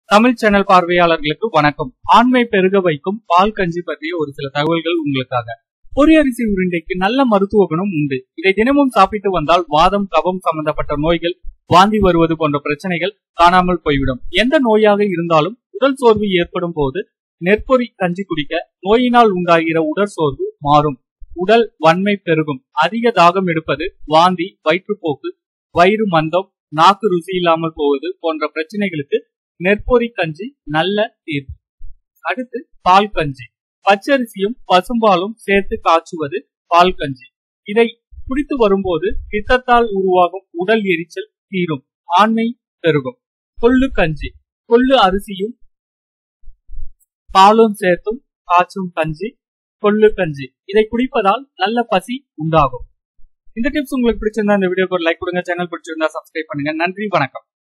Tamil channel பார்வையாளர்களுக்கு வணக்கம் ஆண்மை பெருக வைக்கும் பால் கஞ்சி பற்றிய ஒரு சில தகவல்கள் உங்களுக்காக பொரியரிசி உருண்டைக்கு நல்ல மருத்துவ குணம் உண்டு இதை தினமும் சாப்பிட்டு வந்தால் வாதம் கபம் சம்பந்தப்பட்ட நோய்கள் வாந்தி வருவது போன்ற பிரச்சனைகள் காணாமல் போய்விடும் எந்த நோயாக இருந்தாலும் உடல் சோர்வு ஏற்படும் போது நெற்பொறி கஞ்சி குடிக்க நோயினால் உண்டாகிற உடற் சோர்வு மாறும் உடல் வன்மை பெருகும் அதிக தாகம் எடுப்பது வாந்தி வயிற்றுப்போக்கு வயிறு மந்தம் நாக்கு ருசி இல்லாமல் போவது போன்ற பிரச்சனைகளுக்கு நெற்பொரி கஞ்சி நல்ல தீர்வு அடுத்து பால் கஞ்சி பச்சரிசியும் பசும்பாலும் சேர்த்து காய்ச்சுவது பால் கஞ்சி இதை குடித்து வரும்போது பித்தத்தால் உருவாகும் உடல் எரிச்சல் தீரும் ஆண்மை பெருகும் கொள்ளு கஞ்சி கொள்ளு அரிசியும் பாலும் சேர்த்தும் காய்ச்சும் கஞ்சி கொள்ளு கஞ்சி இதை குடிப்பதால் நல்ல பசி உண்டாகும் இந்த டிப்ஸ் உங்களுக்கு பிடிச்சிருந்தா இந்த வீடியோக்கு ஒரு லைக் கொடுங்க சேனல் பிடிச்சிருந்தா சப்ஸ்கிரைப் பண்ணுங்க நன்றி வணக்கம்